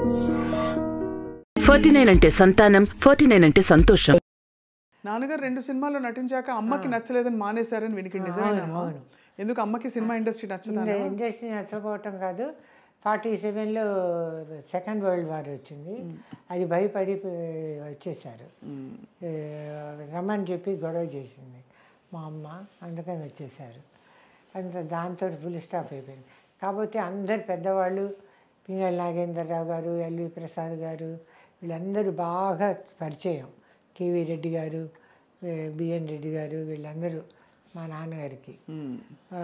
Forty nine అంటే సంతానం forty nine అంటే సంతోషం నాన్నగారు రెండు సినిమాల్లో నటించాక అమ్మకి నచ్చలేదని మానేశారని వినికి నిజమేనా ఎందుకు అమ్మకి సినిమా ఇండస్ట్రీ నచ్చదా ఇంకా ఇండస్ట్రీ నచ్చకపోవటం కాదు ఫార్టీ సెవెన్లో సెకండ్ వరల్డ్ వార్ వచ్చింది అది భయపడి ప- వచ్చేసారు ఏ, రమ్మని చెప్పి గొడవ చేసింది మా అమ్మ అందుకని వచ్చేసారు అంత దాంతో ఫుల్ స్టాప్ అయిపోయింది కాకపోతే అందరు పెద్దవాళ్ళు పింగళ నాగేంద్రరావు గారు ఎల్వి ప్రసాద్ గారు వీళ్ళందరూ బాగా పరిచయం కేవీ రెడ్డి గారు ఏ, బిఎన్ రెడ్డి గారు వీళ్ళందరూ మా నాన్నగారికి ఆ,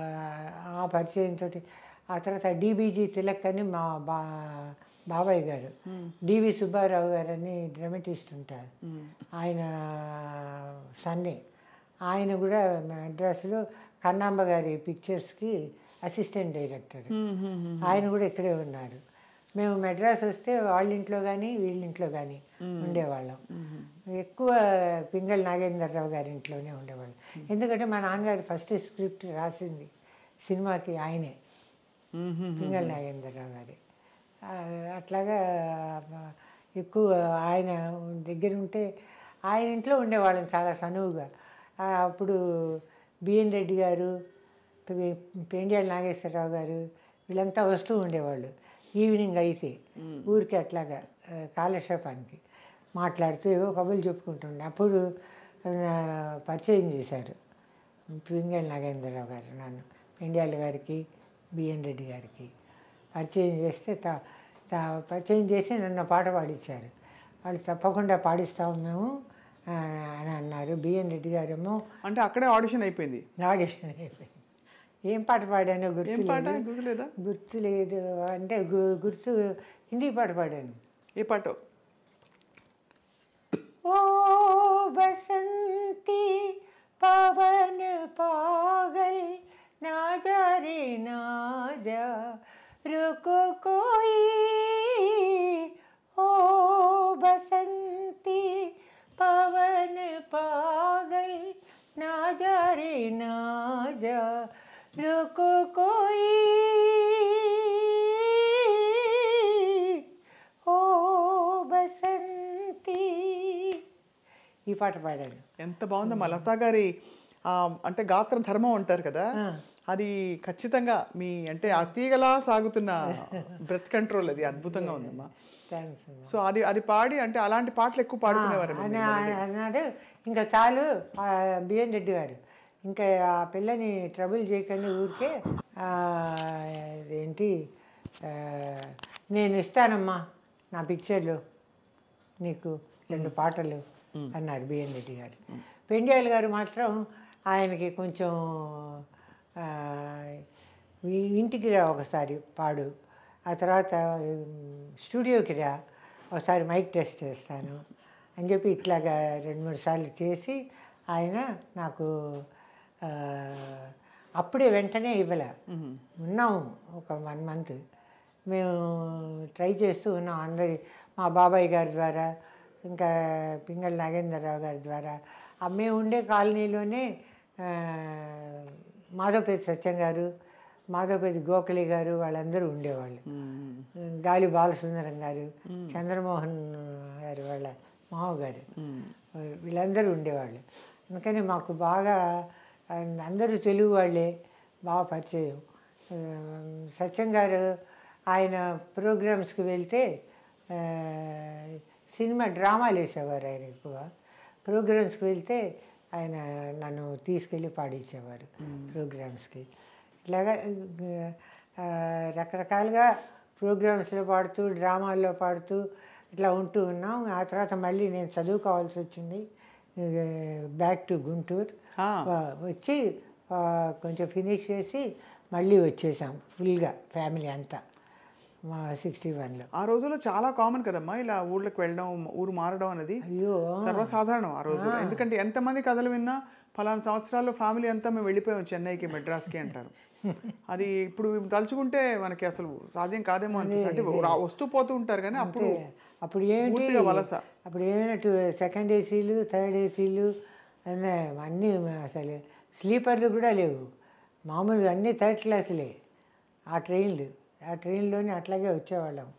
ఆ పరిచయంతో ఆ తర్వాత డీబీజీ తిలక్ అని మా బా బాబాయ్ గారు డివి సుబ్బారావు గారు అని డ్రమటిస్ట్ ఉంటారు ఆయన సన్నే ఆయన కూడా మెడ్రాస్లో కన్నాంబ గారి పిక్చర్స్కి అసిస్టెంట్ డైరెక్టర్ ఆయన కూడా ఇక్కడే ఉన్నారు మేము మెడ్రాస్ వస్తే వాళ్ళ ఇంట్లో కానీ వీళ్ళ ఇంట్లో కానీ ఉండేవాళ్ళం ఎక్కువ పింగళ నాగేంద్రరావు గారి ఇంట్లోనే ఉండేవాళ్ళం ఎందుకంటే మా నాన్నగారు ఫస్ట్ స్క్రిప్ట్ రాసింది సినిమాకి ఆయనే పింగళ నాగేంద్రరావు గారి ఆ, అట్లాగా ఆ, ఎక్కువ ఆయన దగ్గర ఉంటే ఆయన ఇంట్లో ఉండేవాళ్ళం చాలా సనువుగా ఆ, అప్పుడు బిఎన్ రెడ్డి గారు పి- పెండియాల నాగేశ్వరరావు గారు వీళ్ళంతా వస్తూ ఉండేవాళ్ళు ఈవినింగ్ అయితే ఊరికి అట్లాగా ఆ, కాలక్షేపానికి మాట్లాడుతూ ఏవో కబుర్లు చెప్పుకుంటుండే అప్పుడు ఆ, పరిచయం చేశారు పింగళ నాగేంద్రరావు గారు నన్ను పెండియాల గారికి బిఎన్ రెడ్డి గారికి పరిచయం చేస్తే త త- పరిచయం చేసి నన్ను పాట పాడించారు వాళ్ళు తప్పకుండా పాడిస్తాము మేము ఆ, అని అన్నారు బిఎన్ రెడ్డి గారేమో అంటే అక్కడే ఆడిషన్ అయిపోయింది ఆడిషన్ అయిపోయింది ఏం పాట పాడానో ఏం గుర్తు పాట లేదు గుర్తులేదా గుర్తు లేదు అంటే గు- గుర్తు హిందీ పాట పాడాను ఏ పాట ओ बसंती पवन पागल ना जा रे ना जा रुको कोई ओ बसंती पवन पागल ना जा रे ना जा रुको कोई ఓ బసంతి ఈ పాట పాడాను ఎంత బాగుందమ్మా లతా గారి ఆ, అంటే గాత్ర ధర్మం అంటారు కదా అది ఖచ్చితంగా మీ అంటే ఆ తీగలా సాగుతున్న బ్రెత్ కంట్రోల్ అది అద్భుతంగా ఉందమ్మా థ్యాంక్స్ సో అది అది పాడి అంటే అలాంటి పాటలు ఎక్కువ పాడుకునేవారు అని అన్నాడు ఇంకా చాలు ఆ, బిఎన్ రెడ్డి గారు ఇంకా ఆ పిల్లని ట్రబుల్ చేయకండి ఊరికే ఆ, ఏంటి ఆ, నేను ఇస్తానమ్మా నా పిక్చర్లు నీకు రెండు పాటలు అన్నారు బిఎన్ రెడ్డి గారు పెండియాల్ గారు మాత్రం ఆయనకి కొంచెం ఆ, ఈ- ఇంటికి రా ఒకసారి పాడు ఆ తర్వాత ఉమ్, స్టూడియోకి రా ఒకసారి మైక్ టెస్ట్ చేస్తాను అని చెప్పి ఇట్లాగా రెండు మూడు సార్లు చేసి ఆయన నాకు ఆ, అప్పుడే వెంటనే ఇవ్వలే ఉన్నాము ఒక వన్ మంత్ మేము ట్రై చేస్తూ ఉన్నాం అందరి మా బాబాయ్ గారి ద్వారా ఇంకా పింగళ నాగేంద్రరావు గారి ద్వారా ఆ మేము ఉండే కాలనీలోనే ఆ, మాధవపేట సత్యం గారు మాధవపేట గోఖలి గారు వాళ్ళందరూ ఉండేవాళ్ళు గాలి బాలసుందరం గారు చంద్రమోహన్ గారు వాళ్ళ మావ గారు వీళ్ళందరూ ఉండేవాళ్ళు అందుకని మాకు బాగా ఆ, అందరూ తెలుగు వాళ్ళే బాగా పరిచయం ఆ, సత్యం గారు ఆయన ప్రోగ్రామ్స్కి వెళ్తే ఆ, సినిమా డ్రామాలు వేసేవారు ఆయన ఎక్కువ ప్రోగ్రామ్స్కి వెళ్తే ఆయన నన్ను తీసుకెళ్ళి పాడించేవారు ప్రోగ్రామ్స్కి ఇట్లాగా ఆ, రకరకాలుగా ప్రోగ్రామ్స్లో పాడుతూ డ్రామాల్లో పాడుతూ ఇట్లా ఉంటూ ఉన్నాం ఆ తర్వాత మళ్ళీ నేను చదువుకోవాల్సి వచ్చింది బ్యాక్ టు గుంటూరు ఆ. ఆ, వచ్చి ఆ, కొంచెం ఫినిష్ చేసి మళ్ళీ వచ్చేసాం ఫుల్గా ఫ్యామిలీ అంతా మా సిక్స్టీ వన్లో ఆ రోజుల్లో చాలా కామన్ కదమ్మా ఇలా ఊళ్ళకి వెళ్ళడం ఊరు మారడం అనేది అయ్యో సర్వసాధారణం ఆ రోజు ఎందుకంటే ఎంతమంది కథలు విన్నా ఫలానా సంవత్సరాల్లో ఫ్యామిలీ అంతా మేము వెళ్ళిపోయాం చెన్నైకి మెడ్రాస్కి అంటారు అది ఇప్పుడు తలుచుకుంటే మనకి అసలు సాధ్యం కాదేమో అనిపిస్తుంది అంటే రా- వస్తూ పోతూ ఉంటారు కానీ అప్పుడు అప్పుడు ఏంటి పూర్తిగా వలస. అప్పుడు ఏమైనా టూ సెకండ్ ఏసీలు థర్డ్ ఏసీలు అన్నీ అన్నీ అసలు స్లీపర్లు కూడా లేవు మామూలుగా అన్నీ థర్డ్ క్లాసులే ఆ ట్రైన్లు ఆ ట్రైన్లోనే అట్లాగే వచ్చేవాళ్ళం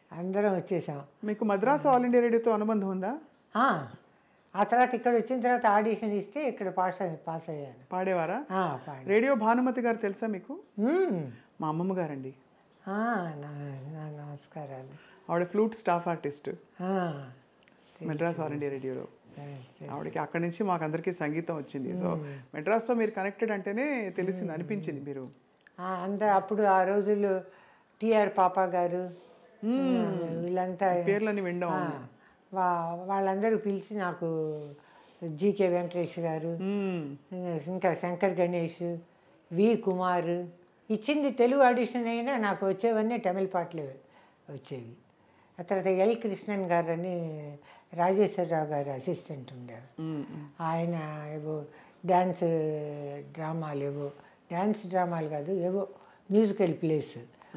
అందరం వచ్చేసాం మీకు మద్రాసు ఆల్ ఇండియా రేడియోతో అనుబంధం ఉందా ఆ, ఆ తర్వాత ఇక్కడ వచ్చిన తర్వాత ఆడిషన్ ఇస్తే ఇక్కడ పాస్ అయ్యి పాస్ అయ్యాను పాడేవారా ఆ, పాడి రేడియో భానుమతి గారు తెలుసా మీకు మ్మ్. మా అమ్మమ్మ గారండి ఆ, నా నా నమస్కారాలు ఆవిడ ఫ్లూట్ స్టాఫ్ ఆర్టిస్ట్ ఆ, మెడ్రాస్ ఆల్ ఇండియా రేడియోలో తెలుసు, తెలుసు. ఆవిడకి అక్కడి నుంచి మాకు అందరికీ సంగీతం వచ్చింది సో మెడ్రాస్తో మీరు కనెక్టెడ్ అంటేనే తెలిసింది అనిపించింది మీరు ఆ, అంత అప్పుడు ఆ రోజుల్లో టిఆర్ పాపా గారు వీళ్ళంతా పేర్లని వినడం ఆ, వా- వాళ్ళందరూ పిలిచి నాకు జీకే వెంకటేష్ గారు మ్మ్. ఇంకా శంకర్ గణేష్ వి కుమార్ ఇచ్చింది తెలుగు ఆడిషన్ అయినా నాకు వచ్చేవన్నీ తమిళ పాటలు వచ్చేవి ఆ తర్వాత ఎల్ కృష్ణన్ గారు అని రాజేశ్వరరావు గారు అసిస్టెంట్ ఉండేవారు మ్మ్. ఆయన ఏవో డ్యాన్స్ డ్రామాలు ఏవో డ్యాన్స్ డ్రామాలు కాదు ఏవో మ్యూజికల్ ప్లేస్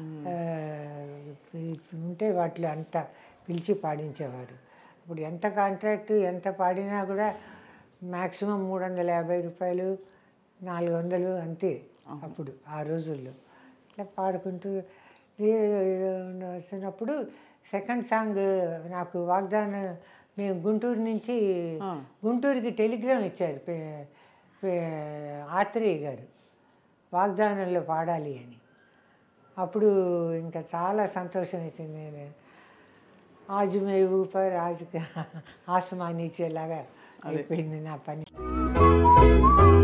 ఉంటే వాటిలో అంత పిలిచి పాడించేవారు ఇప్పుడు ఎంత కాంట్రాక్ట్ ఎంత పాడినా కూడా మ్యాక్సిమం మూడు వందల యాభై రూపాయలు నాలుగు వందలు అంతే అప్పుడు ఆ రోజుల్లో ఇట్లా పాడుకుంటూ ఏ- వస్తున్నప్పుడు సెకండ్ సాంగ్ నాకు వాగ్దానం మేము గుంటూరు నుంచి ఆ. గుంటూరుకి టెలిగ్రామ్ ఇచ్చారు పే- పే- ఆత్రేయ గారు వాగ్దానంలో పాడాలి అని అప్పుడు ఇంకా చాలా సంతోషం వేసింది నేను ఆజు మే ఊపర్ ఆజు ఆసమాన్ ఇచ్చేలాగా అయిపోయింది నా పని